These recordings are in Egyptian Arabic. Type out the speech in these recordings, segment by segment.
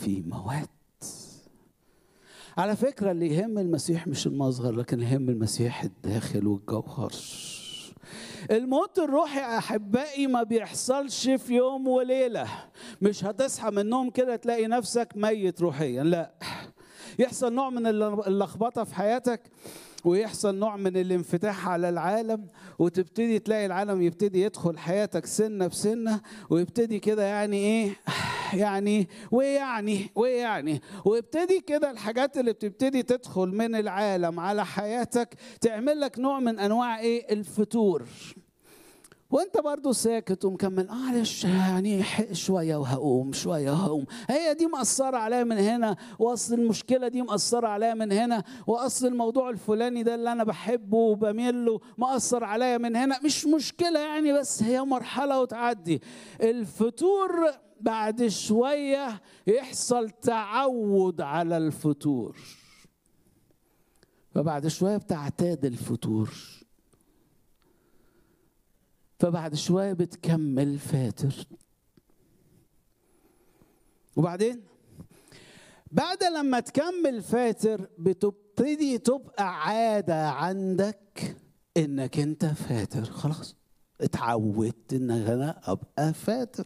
في موات على فكرة اللي يهم المسيح مش المظهر لكن يهم المسيح الداخل والجوهر الموت الروحي يا احبائي ما بيحصلش في يوم وليله مش هتصحى من النوم كده تلاقي نفسك ميت روحيا لا يحصل نوع من اللخبطه في حياتك ويحصل نوع من الانفتاح على العالم وتبتدي تلاقي العالم يبتدي يدخل حياتك سنه بسنه ويبتدي كده يعني ايه يعني ويعني ويعني ويبتدي كده الحاجات اللي بتبتدي تدخل من العالم على حياتك تعمل لك نوع من انواع ايه الفتور وانت برضو ساكت ومكمل معلش يعني شويه وهقوم شويه وهقوم هي دي مأثره عليا من هنا واصل المشكله دي مأثره عليا من هنا واصل الموضوع الفلاني ده اللي انا بحبه وبميل له مأثر عليا من هنا مش مشكله يعني بس هي مرحله وتعدي الفتور بعد شويه يحصل تعود على الفتور فبعد شويه بتعتاد الفتور فبعد شوية بتكمل فاتر وبعدين بعد لما تكمل فاتر بتبتدي تبقى عادة عندك انك انت فاتر خلاص اتعودت ان انا ابقى فاتر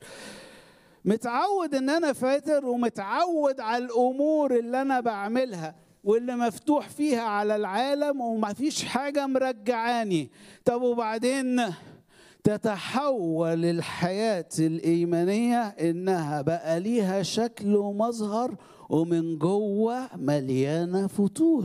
متعود ان انا فاتر ومتعود على الامور اللي انا بعملها واللي مفتوح فيها على العالم وما فيش حاجة مرجعاني طب وبعدين تتحول الحياة الإيمانية إنها بقى ليها شكل ومظهر ومن جوه مليانة فتور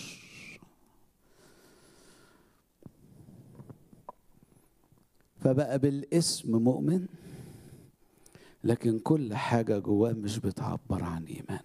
فبقى بالاسم مؤمن لكن كل حاجة جواه مش بتعبر عن إيمانه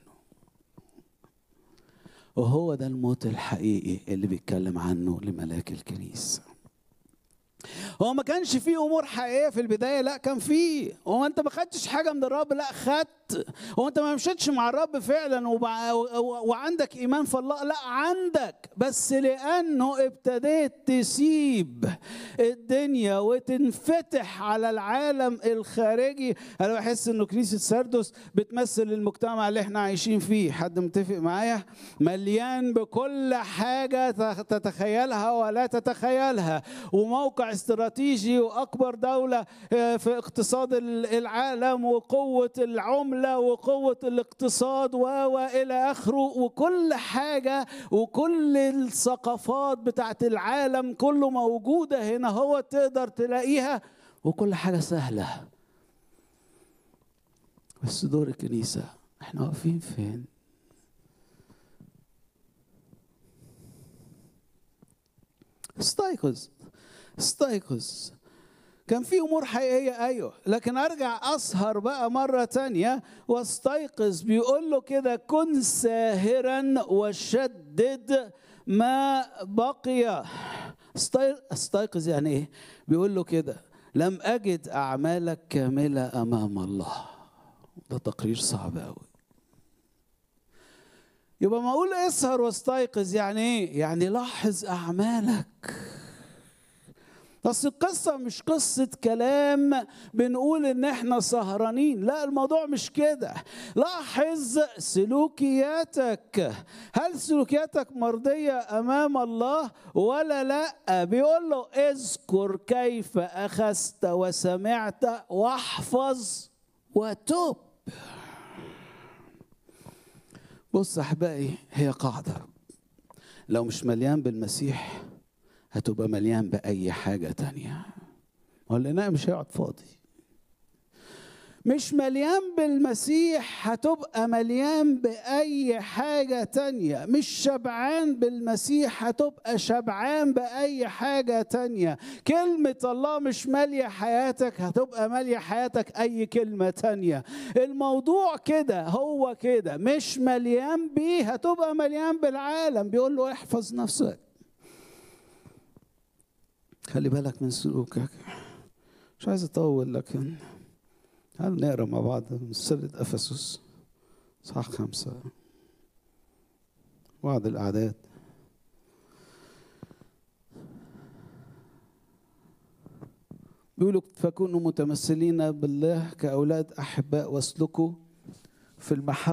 وهو ده الموت الحقيقي اللي بيتكلم عنه لملاك الكنيسه هو ما كانش فيه امور حقيقيه في البدايه لا كان فيه هو انت ما خدتش حاجه من الرب لا خدت هو انت ما مشيتش مع الرب فعلا وبع... وعندك ايمان في الله لا عندك بس لانه ابتديت تسيب الدنيا وتنفتح على العالم الخارجي انا بحس انه كنيسه سردس بتمثل المجتمع اللي احنا عايشين فيه حد متفق معايا مليان بكل حاجه تتخيلها ولا تتخيلها وموقع استراتيجي واكبر دوله في اقتصاد العالم وقوه العمله وقوه الاقتصاد والى اخره وكل حاجه وكل الثقافات بتاعت العالم كله موجوده هنا هو تقدر تلاقيها وكل حاجه سهله بس دور الكنيسه احنا واقفين فين استيقظ استيقظ كان في امور حقيقيه ايوه لكن ارجع اسهر بقى مره تانية واستيقظ بيقول له كده كن ساهرا وشدد ما بقي استيقظ يعني ايه بيقول له كده لم اجد اعمالك كامله امام الله ده تقرير صعب قوي يبقى ما اقول اسهر واستيقظ يعني ايه يعني لاحظ اعمالك بس القصة مش قصة كلام بنقول إن إحنا سهرانين، لا الموضوع مش كده، لاحظ سلوكياتك، هل سلوكياتك مرضية أمام الله ولا لا؟ بيقول له اذكر كيف أخذت وسمعت واحفظ وتوب. بص أحبائي هي قاعدة لو مش مليان بالمسيح هتبقى مليان بأي حاجة تانية هو الإناء مش هيقعد فاضي مش مليان بالمسيح هتبقى مليان بأي حاجة تانية مش شبعان بالمسيح هتبقى شبعان بأي حاجة تانية كلمة الله مش مالية حياتك هتبقى مالية حياتك أي كلمة تانية الموضوع كده هو كده مش مليان بيه هتبقى مليان بالعالم بيقول له احفظ نفسك خلي بالك من سلوكك مش عايز اطول لكن تعالوا نقرا مع بعض من سلة افسس صح خمسة بعض الاعداد بيقولوا فكونوا متمثلين بالله كأولاد أحباء واسلكوا في المحبة